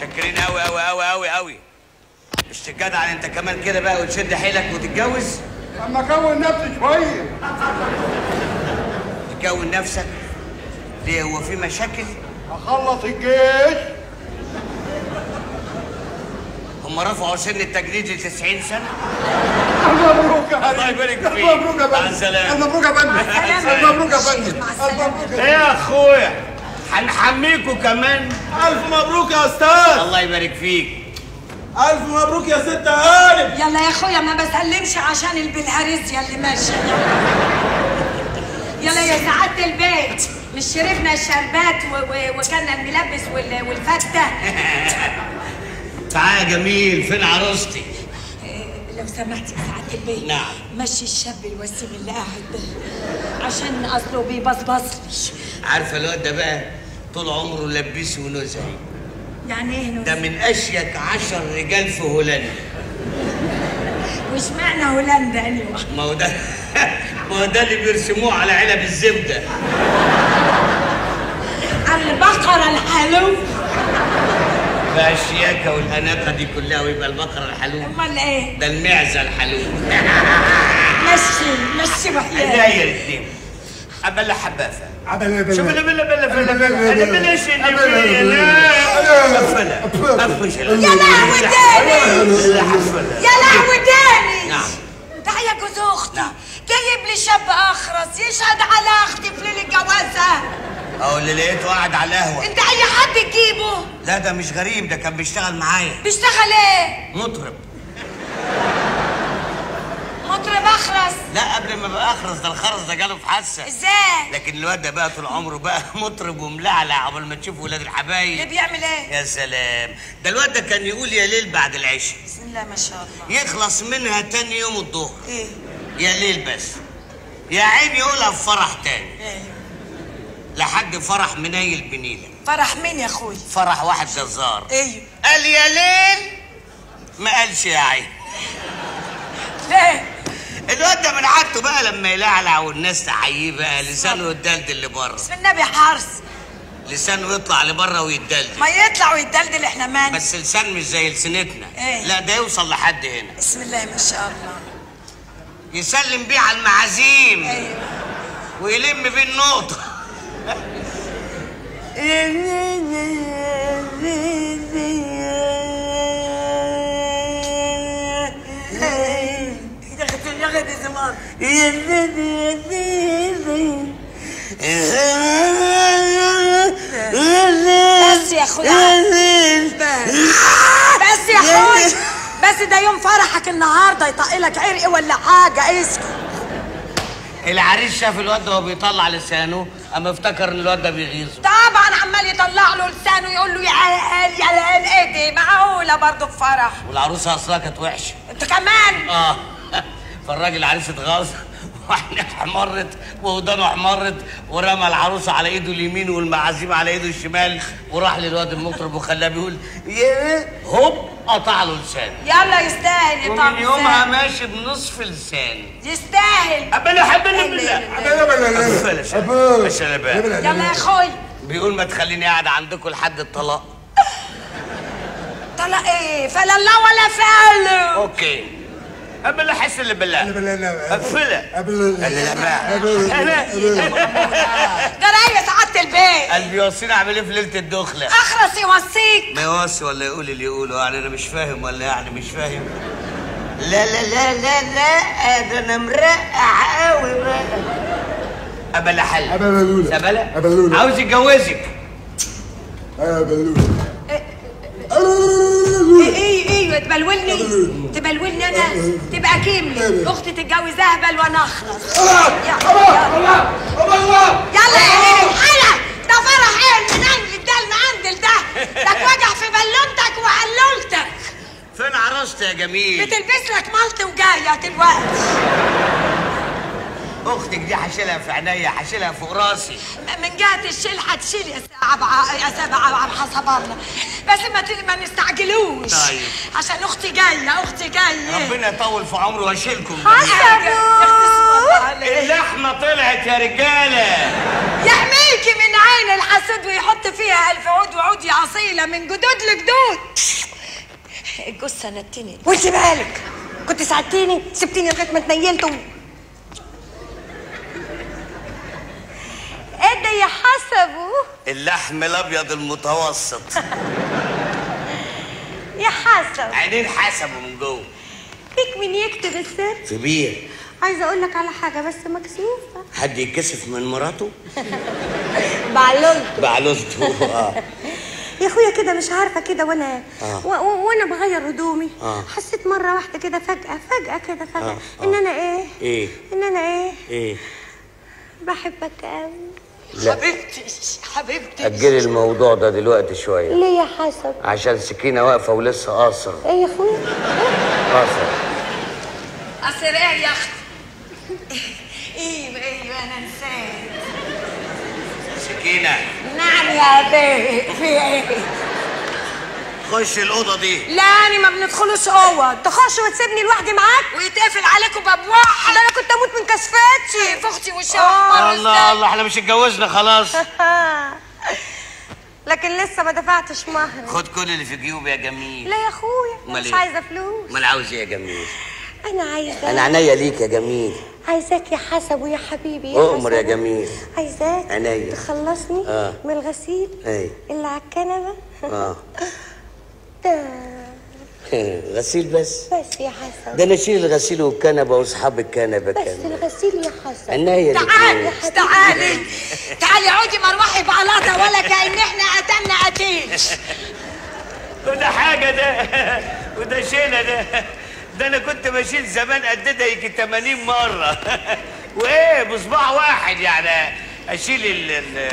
متشكرين قوي قوي قوي قوي قوي مش تجدع انت كمان كده بقى وتشد حيلك وتتجوز اما كون نفسي شويه تكون نفسك ليه هو في مشاكل اخلص الجيش هم رفعوا سن التجنيد ل 90 سنه مبروك يا الله يبارك فيك. مبروك يا مع فندم السلامة. مبروك يا فندم السلامة. مبروك يا فندم مع السلامة. مبروك ايه يا اخويا هنحميكوا كمان ألف مبروك يا أستاذ الله يبارك فيك ألف مبروك يا ست هانم يلا يا اخويا ما بسلمش عشان البلهارسيا اللي ماشيه يلا يا سعاده البيت مش شربنا الشربات و- و- وكلنا الملبس وال- والفته تعال يا جميل فين عروستي إيه، لو سمحت يا سعاده البيت نعم. مشي الشاب الوسيم اللي قاعد ده عشان اصله بيبصبص عارفه الواد ده بقى طول عمره لبيس ونزهي يعني ايه ده نوز؟ من اشيك عشر رجال في هولندا وش معنى هولندا اليوم ما هو ده ما هو ده اللي بيرسموه على علب الزبده البقره الحلو بقى الشياكه والاناقه دي كلها ويبقى البقره الحلوب امال ايه ده المعزه الحلوب مشي مشي وحياتي هدايا الاثنين ابلة حبافه عبل شوف انا بلا بلا بلا بلا- بلا بلا- انا بلا. بلاش بلا- اللي بلا- فيا بلا. لا قفلها قفلها يا لهوي تاني لا حفلها يا لهوي تاني نعم. ده يا جوز اختي نعم. جايب لي شاب اخرس يشهد على اختي في ليله جوازها اهو اللي لقيته قاعد على القهوه انت اي حد تجيبه لا ده مش غريب ده كان بيشتغل معايا بيشتغل ايه مطرب مطرب اخرس لا قبل ما بقى اخرس ده الخرس ده جاله في حاسه ازاي لكن الواد ده بقى طول عمره بقى مطرب وملعلع قبل ما تشوف ولاد اللي الحبايب بيعمل ايه يا سلام ده الواد ده كان يقول يا ليل بعد العشاء بسم الله ما شاء الله يخلص منها تاني يوم الظهر ايه يا ليل بس يا عين يقولها في فرح تاني ايه لحد فرح منيل بنيلة فرح مين يا اخوي فرح واحد جزار ايه قال يا ليل ما قالش يا عين ليه الواد ده من عادته بقى لما يلعلع والناس تحييه بقى لسانه يتدلدل لبره بسم النبي حارس لسانه يطلع لبره ويتدلدل ما يطلع ويدلدل احنا مان بس لسان مش زي لسنتنا إيه؟ لا ده يوصل لحد هنا بسم الله ما شاء الله يسلم بيه على المعازيم ايوه ويلم بيه النقطة يا اختي يا اختي زمان بس يا اخويا بس يا اخوي بس ده يوم فرحك النهارده يطقلك عرق ولا حاجه اسكت العريس شاف الواد ده وهو بيطلع لسانه اما افتكر ان الواد ده بيغيظه طبعا عمال يطلع له لسانه يقول له يا هل يا هل ايه دي معقوله برضه في فرح والعروسه اصلها كانت وحشه انت كمان اه فالراجل عريس اتغاظ وعينيه احمرت ودانه احمرت ورمى العروسه على ايده اليمين والمعازيم على ايده الشمال وراح للواد المطرب وخلاه بيقول يا هوب قطع له لسانه يلا يستاهل يا ومن يومها طب ماشي بنصف لسان يستاهل ابدا حبنا بالله يلا يا اخوي بيقول ما تخليني قاعد عندكم لحد الطلاق طلع ايه فلا الله ولا فعله اوكي قبل احس اللي بالله قفله جرايه يا سعاده البيت قلبي يوصيني اعمل ايه في ليله الدخله اخرس يوصيك ما يوصي ولا يقول اللي يقوله يعني انا مش فاهم ولا يعني مش فاهم لا لا لا لا لا ده انا مرقع قوي بقى ابلا حل أبلولة. سبلة أبلولة. عاوز يتجوزك ايه ايه ايه تبلولني تبلولني انا تبقى كملي اختي تتجوز اهبل وانا اخرس يلا يلا يلا يا ليلي حلا ده فرح ايه من عند ده المعندل ده ده وجع في بالونتك وعلولتك فين عروستي يا جميل بتلبس لك ملط وجايه دلوقتي اختك دي هشيلها في عينيا هشيلها فوق راسي من جهة الشيل هتشيل يا سبع يا سبع حسب الله بس ما ت- ما نستعجلوش طيب. عشان اختي جايه اختي جايه ربنا يطول في عمري واشيلكم حسبوا اللحمه طلعت يا رجاله يحميكي من عين الحسد سود ويحط فيها ألف عود وعود يا أصيلة من جدود لجدود الجثة نتنت وانت مالك كنت ساعدتيني سبتيني لغاية ما اتنيلت و... ايه ده يا حسبه اللحم الابيض المتوسط يا حسب عينين حسبه من جوه فيك مين يكتب السر في بير عايزه اقول لك على حاجه بس مكسوفه حد يتكسف من مراته بعلول بعلوزته اه يا اخويا كده مش عارفه كده وانا آه. و... و... وانا بغير هدومي آه. حسيت مره واحده كده فجاه فجاه كده فجاه آه. ان انا ايه ايه ان انا ايه ايه بحبك قوي لا. حبيبتي حبيبتي اجلي الموضوع ده دلوقتي شويه ليه يا حسب عشان سكينه واقفه ولسه قاصر ايه يا اخويا قاصر قصر ايه يا اختي ايوه ايوه انا نسيت سكينه نعم يا بيه في ايه خش الاوضه دي لا انا ما بندخلوش اوض تخش وتسيبني لوحدي معاك ويتقفل عليكم باب واحد ده انا كنت اموت من كسفتي فختي وشها الله الله احنا مش اتجوزنا خلاص لكن لسه ما دفعتش مهر خد كل اللي في جيوبي يا جميل لا يا اخويا أمال مش إيه؟ عايزه فلوس امال عاوز ايه يا جميل انا عايزه انا عينيا ليك يا جميل عايزاك يا حسب ويا حبيبي يا أؤمر يا حسب. جميل. عايزاك عينيا. تخلصني آه. من الغسيل أي. اللي على الكنبه اه ده غسيل بس بس يا حسن ده انا اشيل الغسيل والكنبه واصحاب الكنبه بس كمان الغسيل يا حسن عينيا تعالي الاتنين. تعالي تعالي عودي مروحي بعلاطة ولا كأن احنا قتلنا قتيل وده حاجه ده وده شيله ده ده انا كنت بشيل زمان قد ده يجي 80 مره وايه بصباع واحد يعني اشيل ال ال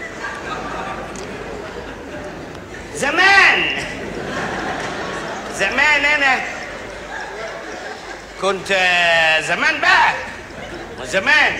زمان زمان انا كنت آه، زمان بقى زمان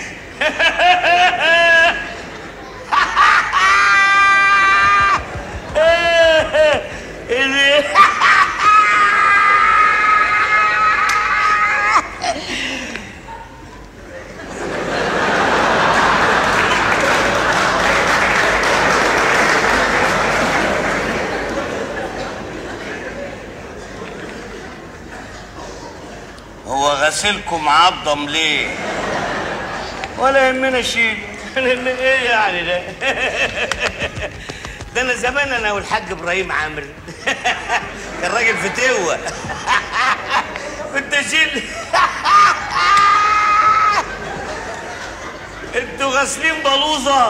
هو غسيلكم عضم ليه؟ ولا يهمنا شيء ايه يعني ده؟ ده انا زمان انا والحاج ابراهيم عامر كان راجل فتوه كنت اشيل انتوا غاسلين بلوزه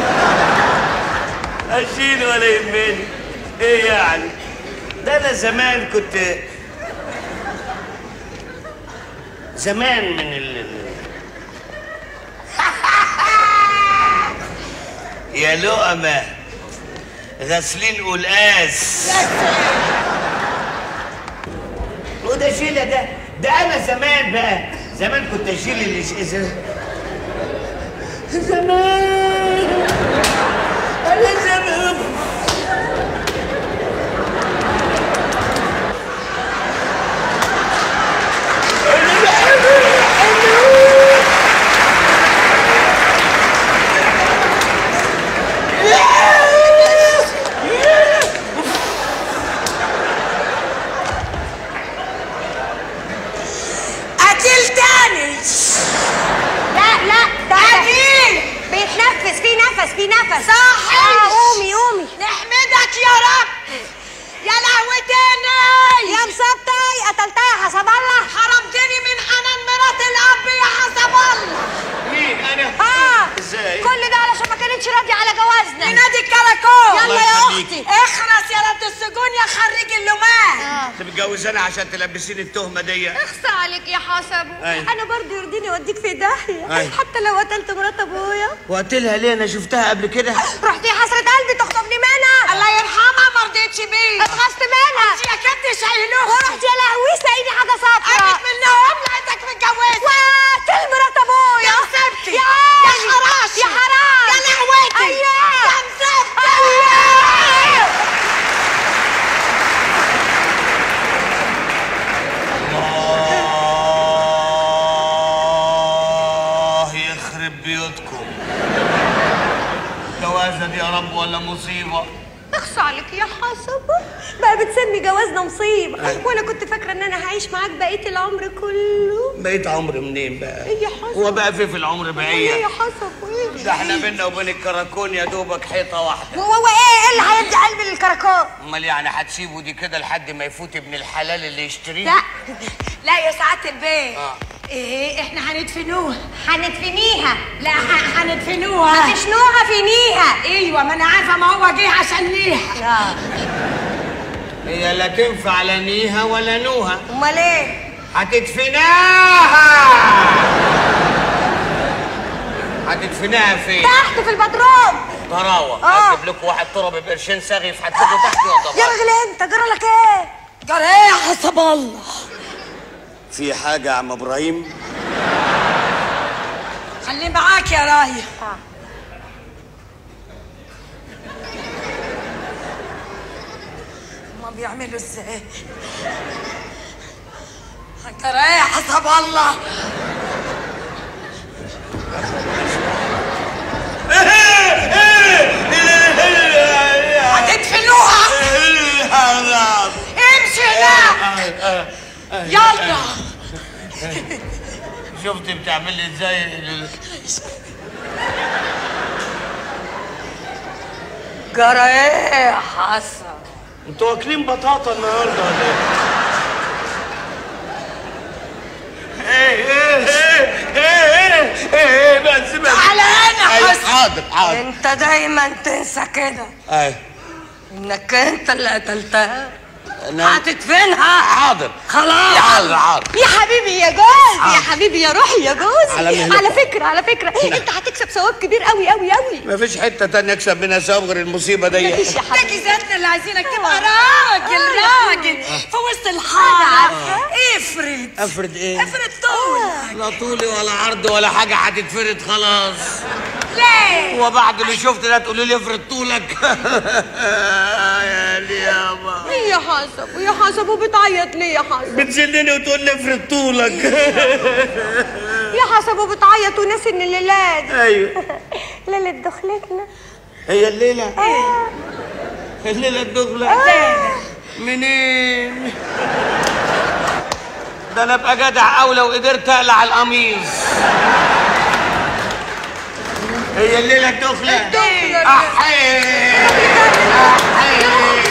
اشيل ولا يهمني ايه يعني ده انا زمان كنت زمان من ال يا لقمة غاسلين قلقاس وده شيلة ده ده أنا زمان بقى زمان كنت أشيل اللي ش- زمان أنا زمان قتيل تاني لا لا ده قتيل بيتنفس في نفس في نفس صح اه قومي قومي نحمدك يا رب يا لهوتيني يا مسطي قتلتها يا حسب الله حرمتني من حنان مرات الاب يا حسب الله مين أنا؟ اه إزاي؟ كل ده علشان ما كانتش راضيه على جوازنا لنادي الكراكون يلا الله يا يخليكي. اختي اخرس يا رد السجون يا خريج اللومان أنت متجوزاني عشان تلبسيني التهمة دي اخصى عليك يا حسب أيوة. انا برضه يرضيني اوديك في داهيه أيوة. حتى لو قتلت مرات ابويا وقتلها ليه أنا شفتها قبل كده رحتي حسرة قلبي تخطبني منها الله يرحمها ما رضيتش بيه اتخصت منها انت يا كنت شايلوها ورحت يا لهوي سايدي حاجه صفرا قامت من النوم لقيتك متجوزه وقتل مرات ابويا يا سبتي يا يا حراش يا حرام يا لهوتي ايوه يا مسبتي ايوه الله يخرب بيوتكم ده جوازه دي يا رب ولا مصيبه اخصى عليك يا حسب بقى بتسمي جوازنا مصيبة أيوة. وانا كنت فاكرة ان انا هعيش معاك بقية العمر كله بقيت عمر منين بقى ايه يا حسب هو بقى في في العمر ايه بعيه يا حسب ايه ده احنا بينا وبين الكراكون يا دوبك حيطه واحده وهو ايه ايه اللي هيدي قلبي للكراكون امال يعني هتسيبه دي كده لحد ما يفوت ابن الحلال اللي يشتريه لا لا يا سعادة البيت آه. ايه احنا هندفنوها هندفنيها لا ه- هندفنوها هتشنوها فينيها ايوه ما انا عارفه ما هو جه عشان نيها هي لا تنفع لا نيها ولا نوها امال ايه هتدفناها هتدفناها فين؟ تحت في البدروم طراوه آه. اجيب لكم واحد تراب بقرشين صاغي يفحتكوا تحت يا وضبط راجل انت جرى لك ايه جرى ايه يا حسب الله في حاجه يا عم ابراهيم خليه معاك يا رايح ما بيعملوا ازاي جرى ايه يا حسب الله هتدفنوها امشي هنا يلا شفت بتعمل لي ازاي جرى ايه يا حسن انتوا واكلين بطاطا النهارده ولا ايه؟ ايه ايه ايه ايه ايه بس بس تعالى هنا أيوة، حسن حاضر حاضر انت دايما تنسى كده ايوه انك انت اللي قتلتها انا هتدفنها حاضر خلاص حاضر حاضر يا حبيبي يا جوز يا حبيبي يا روحي يا جوز على مهلك. على فكره على فكره انت هتكسب ثواب كبير قوي قوي قوي مفيش حته تانية اكسب منها ثواب غير المصيبه دي مفيش يا حبيبي ذاتنا اللي عايزينك تبقى راجل راجل في وسط الحاره افرد افرد ايه؟ افرد طول لا طولي ولا عرض ولا حاجه هتتفرد خلاص ليه وبعد اللي شفت ده تقولي لي افرد طولك يا اليابا ليه يا حسب يا حسب وبتعيط ليه يا حسب بتزلني وتقول لي افرد طولك يا حسب وبتعيط وناسي ان الليلاد ايوه ليله دخلتنا هي الليله الليله الدغله منين ده انا ابقى جدع قوي لو قدرت اقلع القميص هي الليله الدخله الدخلة. احي احي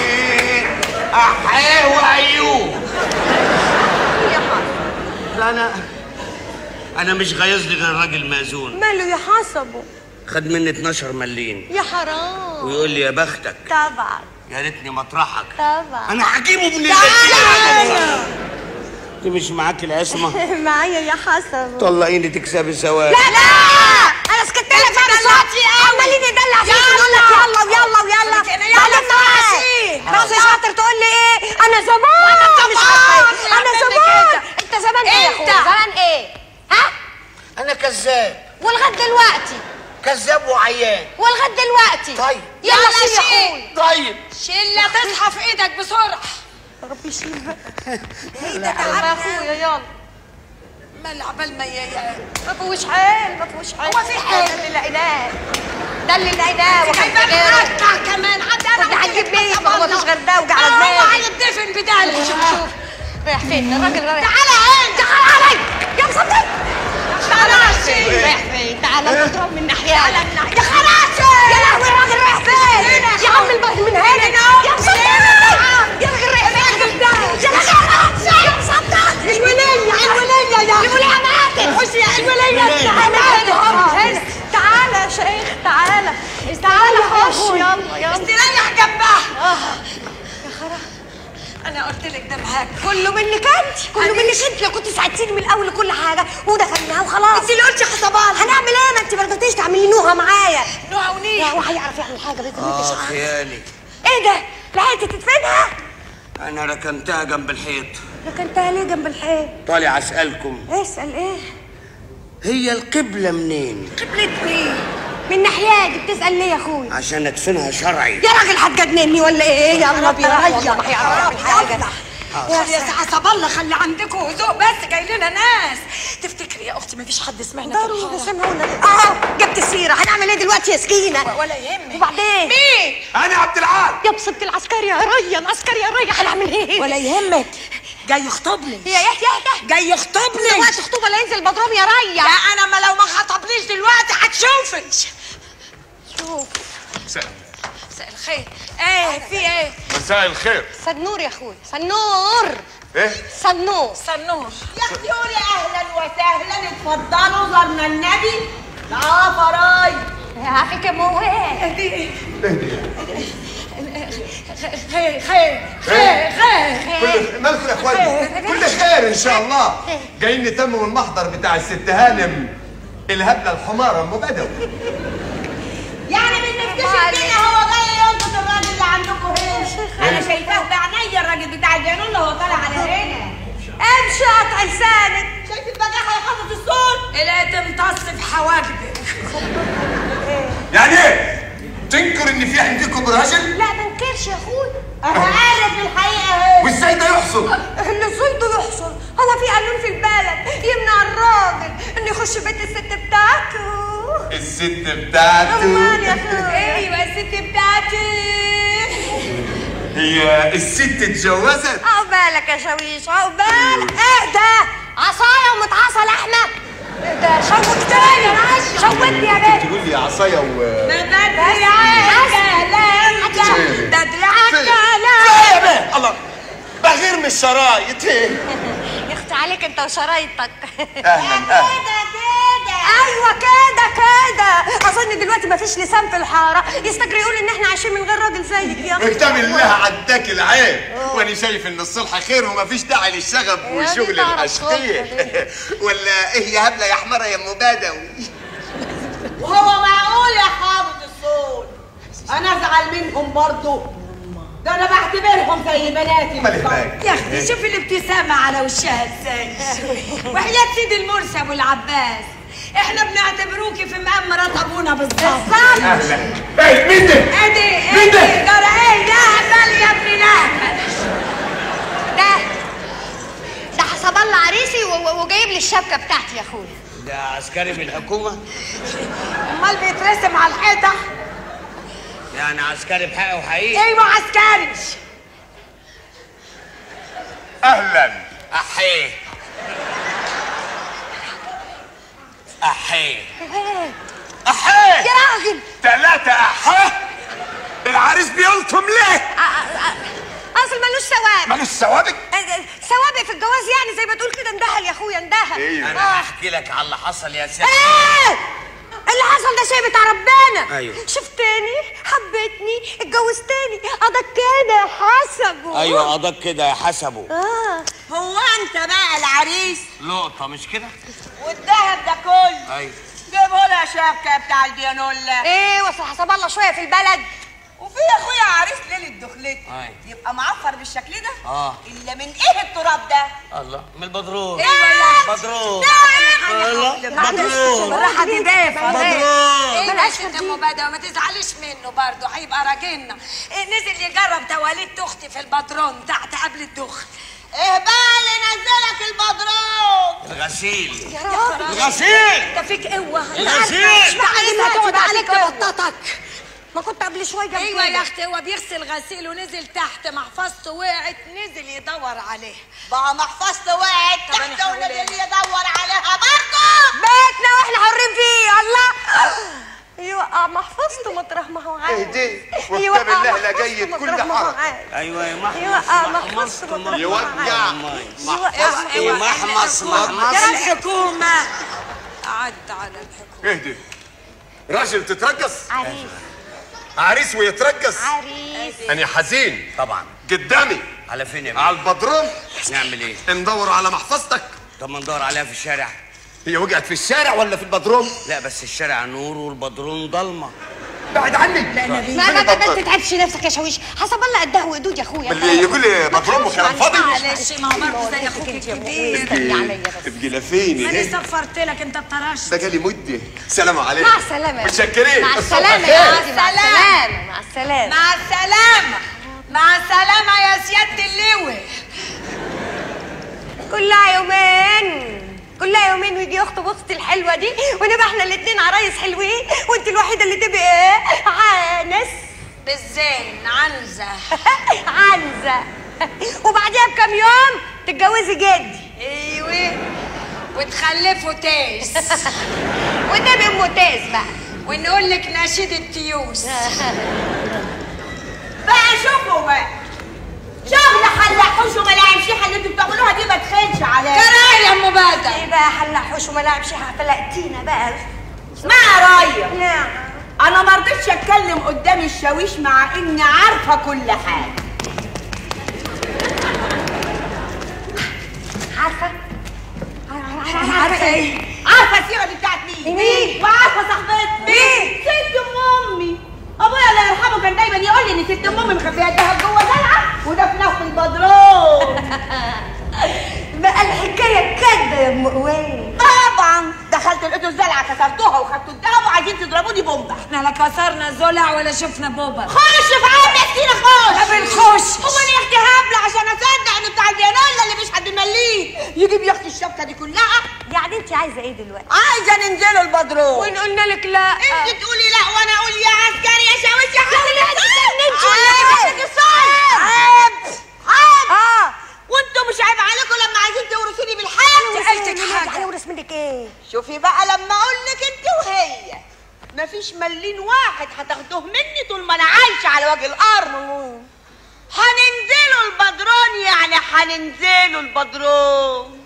احي وايوب يا حسب لا انا انا مش غايز لي غير راجل مأذون ماله يا حسبه خد مني 12 مليم يا حرام ويقول لي يا بختك طبعا يا ريتني مطرحك طبعا انا هجيبه من تعالى الليل انت مش معاك العصمه معايا يا حسن طلقيني تكسبي سواء لا لا انا سكت لك انا صوتي قوي عمالين يدلع فيك يقول لك يلا ويلا ويلا يلا ماشي بس شاطر تقول لي ايه انا زمان مش عارفه إيه. انا زمان انت زمان ايه يا اخويا زمان ايه ها انا كذاب ولغايه دلوقتي كذاب وعيان ولغايه دلوقتي طيب. يلا شيل يا اخويا طيب شيل تصحى في ايدك بسرعه يا رب يشيل بقى ايه ده تعالى يا اخويا يلا مال عبال ما ي- ما فيهوش حيل ما فيهوش حيل هو في حيل ده اللي لقيناه ده اللي لقيناه جايبه معاك كمان حد انا كنت هتجيب مين ما هو مفيش غير ده وجع على هو دماغي هيدفن بدالي شوف شوف رايح فين الراجل رايح تعالى هنا تعال علي يا مصدق تعالى هنا رايح فين تعال اضرب من ناحيه تعالى من ناحية. يا خلاص يا لهوي الراجل رايح فين يا عم البهر من هنا يا مصدق يا راجل رايح فين يا خلاص يا مصدق الولية الولية يا الولية ماتت خش يا الولية تعالى هنا تعالى يا شيخ تعالى تعالى خش يلا يلا استريح جنبها انا قلت لك ده معاك كله منك انت كله منك انت لو كنت ساعدتيني من الاول لكل حاجه ودفناها وخلاص انت اللي قلتي حسبان هنعمل ايه ما انت ما رضيتيش تعملي نوها معايا نوع ونيح لا هو هيعرف يعمل حاجه باذن الله اه مش عارف خيالي ايه ده لحقتي تدفنها انا ركنتها جنب الحيط ركنتها ليه جنب الحيط طالع اسالكم اسال ايه هي القبله منين قبلة مين من ناحيتي بتسال ليه يا اخويا عشان ادفنها شرعي يا راجل هتجنني ولا ايه يلا بينا والله ما هيعرف يعمل حاجه يا يا حسب الله خلي عندكم هدوء بس جاي لنا ناس تفتكر اخي يا اختي ما فيش حد سمعنا في ضروري الحارة. سمعونا اه جبت السيره هنعمل ايه دلوقتي يا سكينه ولا يهمك وبعدين مين انا عبد العال يا بصبت العسكري يا ريا العسكري يا ريا هنعمل ايه ولا يهمك جاي يخطبني يا يحيى يحيى جاي يخطبني وقت خطوبه لا ينزل مضروب يا ريا لا انا ما لو ما خطبنيش دلوقتي هتشوفي شوف مساء الخير ايه في ايه مساء الخير سنور يا اخويا سنور ايه سنور سنور يا اختي اهلا وسهلا اتفضلوا زرنا النبي لا فراي يا حكم موال خير خير خير خير كل مالكم يا اخواني كل خير ان شاء الله جايين نتمم المحضر بتاع الست هانم الهبله الحماره ام بدوي يعني بنكتشف كده هو جاي ينقذ الراجل اللي عندكم هنا انا شايفاه بعينيا الراجل بتاع الجنون اللي هو طالع على هنا امشي قطع لسانك شايف البجاحه يا حضره الصوت لا تمتص في حواجبك يعني ايه تنكر ان في عندكم راجل لا ما انكرش يا اخويا انا عارف الحقيقه اهي وازاي ده يحصل اللي صيده يحصل هو في قانون في البلد يمنع الراجل انه يخش بيت الست بتاعته الست بتاعته امال يا اخويا ايوه الست بتاعتي هي الست اتجوزت عقبالك يا شاويش عقبالك ايه ده عصايه ومتعصى لحمه ايه ده شوكتني يا رش شوكتني يا بنت تقول لي عصايه و ما بدري على الكلام ده بدري على الكلام يا بيه الله بغير من الشرايط ايه يخت عليك انت وشرايطك اهلا اهلا كده كده ايوه كده كده اظن دلوقتي مفيش لسان في الحاره يستجري يقول ان احنا عايشين من غير راجل زيك يا اخي وكتاب الله عداك العيب وانا شايف ان الصلح خير ومفيش داعي للشغب يا وشغل دي تعرف الاشقيه ولا ايه يا هبله يا حماره يا ام بدوي وهو معقول يا حافظ الصوت انا ازعل منهم برضو ده انا بعتبرهم زي بناتي امال بالظبط. هناك يا اختي شوفي الابتسامة على وشها ازاي وحياة سيدي المرسي ابو العباس احنا بنعتبروكي في مقام مرات ابونا بالظبط اهلا ايه مين ده؟ ادي مين ده؟ ادي ترى ايه نهبل يا ابني نهبل ده ده حسب الله عريسي و- و- وجايب لي الشبكه بتاعتي يا اخويا ده عسكري من الحكومة امال بيترسم على الحيطة يعني عسكري بحق وحقيقي ايوه عسكري اهلا أحيه أحيه احيه يا راجل ثلاثة احيه العريس بيلطم ليه؟ أ- أ- أ- اصل ملوش ثواب مالوش ثوابت؟ أ- أ- ثوابي في الجواز يعني زي ما تقول كده اندهل يا اخويا اندهل ايوه. أنا هحكي لك على اللي حصل يا سيدي ايه اللي حصل ده شيء بتاع ربنا أيوه. شفتني حبيتني اتجوزتني قضى كده حسبه أيوة قضاك كده يا حسبه اه هو انت بقى العريس لقطة مش كده؟ والذهب ده كله أيوة جيبوا لها شبكه بتاع البيانولا ايه وصل حسب الله شويه في البلد وفي يا اخويا عريس ليله دخلته أيوة. يبقى معفر بالشكل ده آه. الا من ايه التراب ده الله من البدرون ايوه بدرون الله الله بدرون بالراحة دي دافع بدرون ايه ماشي انت ام بدوي ما تزعليش منه برضه هيبقى راجلنا إيه نزل يجرب تواليد اختي في البدرون تحت قبل الدخل ايه بقى اللي نزلك البدرون الغسيل يا راجل الغسيل انت فيك قوه الغسيل عايزها تقعد عليك بطتك ما كنت قبل شويه جنب ايوه كده. يا اختي هو بيغسل غسيل ونزل تحت محفظته وقعت نزل يدور عليه بقى محفظته وقعت طب أنا تحت هقول ونزل إيه؟ يدور عليها برضه بيتنا واحنا حرين فيه الله يوقع محفظته مطرح ما هو عايز اهدي يوقع وكتاب الله لا محفظته جيد مطرح كل ما هو حركة عايز. أيوة يا محمص يوقع محفظته مطرح ما هو يوقع عايز. محمص إيه محمص محمص الحكومه عد على الحكومه اهدي راجل تترقص عريس عريس ويترقص عريس انا حزين طبعا قدامي على فين يا على بيه؟ البدروم نعمل إيه؟ ندور على محفظتك طب ما ندور عليها في الشارع هي وقعت في الشارع ولا في البدروم لا بس الشارع نور والبدرون ضلمة بعد عني ما ما ما ما تتعبش نفسك يا شاويش حسب الله قدها وقدود يا اخويا اللي يقول لي بدروم وكلام فاضي معلش ما هو برضه زي اخوك الكبير استني عليا بس ابقي لفيني انا صفرت لك انت الطرش ده جالي مدة سلام عليكم مع السلامة متشكرين مع الصبح السلامة خير. يا عادي مع السلامة مع السلامة مع السلامه مع السلامه يا سياده اللواء كلها يومين كلها يومين ويجي يخطب اختي الحلوه دي ونبقى احنا الاتنين عرايس حلوين وانت الوحيده اللي تبقي ايه عانس بالزين عنزه عنزه وبعديها بكام يوم تتجوزي جدي ايوه وتخلفوا تيس وتبقي ام تاز بقى ونقول لك نشيد التيوس بقى شوفوا بقى شغل حلقوش وملاعب شيحه اللي انتوا بتعملوها دي ما تخنش عليا كراهي يا ام بدر ايه بقى حلحوش وملاعب شيحه فلقتينا بقى اسمعي يا رايه نعم انا ما رضيتش اتكلم قدام الشاويش مع اني عارفه كل حاجه عارفه عارفه ايه عارفه السيره دي بتاعت مين مين؟ وعارفه صاحبتنا مين؟ ست ام امي ابويا الله يرحمه كان دايما يقول لي ان ست ام امي مخبيه الدهب جوه زلعه ودفناه في البدرون بقى الحكايه كده يا ام قويه طبعا دخلت لقيتوا الزلعه كسرتوها وخدتوا الدهب وعايزين تضربوني بومبه احنا لا كسرنا زلع ولا شفنا بوبا خش في عم يا سينا خش ما بنخش. هو انا يا اختي هبله عشان اصدق ان بتاع الجنوله اللي مش حد مليه يجيب يا اختي الشبكه دي كلها يعني انت عايزه ايه دلوقتي عايزه ننزلوا البدرون وان قلنا لك لا انت تقولي لا وانا اقول يا عسكري يا شاويش يا حبيبي لا تستنيش ولا عيب حاجة. عيب عيب عيب اه وانتوا مش عيب عليكم لما عايزين تورثوني بالحياه سألتك حاجة. هيورث منك ايه شوفي بقى لما اقول لك انت وهي مفيش ملين واحد هتاخدوه مني طول ما انا عايشه على وجه الارض هننزلوا البدرون يعني هننزلوا البدرون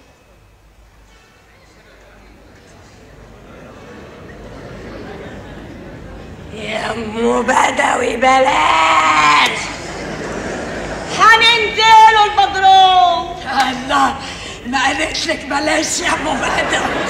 يا ام بدوي بلاش هننزلوا البدرون الله ما قالت لك بلاش يا ام بدوي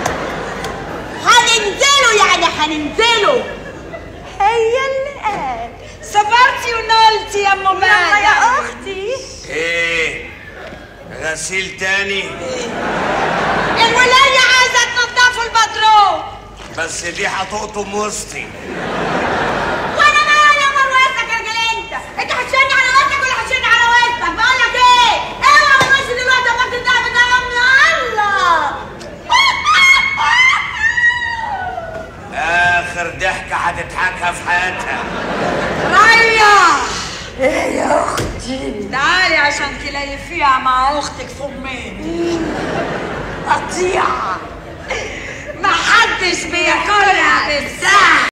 هننزلوا يعني هننزلوا هي اللي قال صبرتي ونلتي يا ام يلا يا بدر اختي ايه غسيل تاني الولايه عايزه تنضفوا البدرون بس دي هتقطم وسطي وانا مالي يا مروتك يا راجل انت انت هتشني على وسطك ولا هتشني على وسطك بقول لك ايه اوعى من وشي دلوقتي وقت الدهب ده يا امي الله اخر ضحكه هتضحكها في حياتها ريا ايه يا اختي تعالي عشان تليفيها مع اختك في امين قطيعه ما حدش بياكلها بالساعه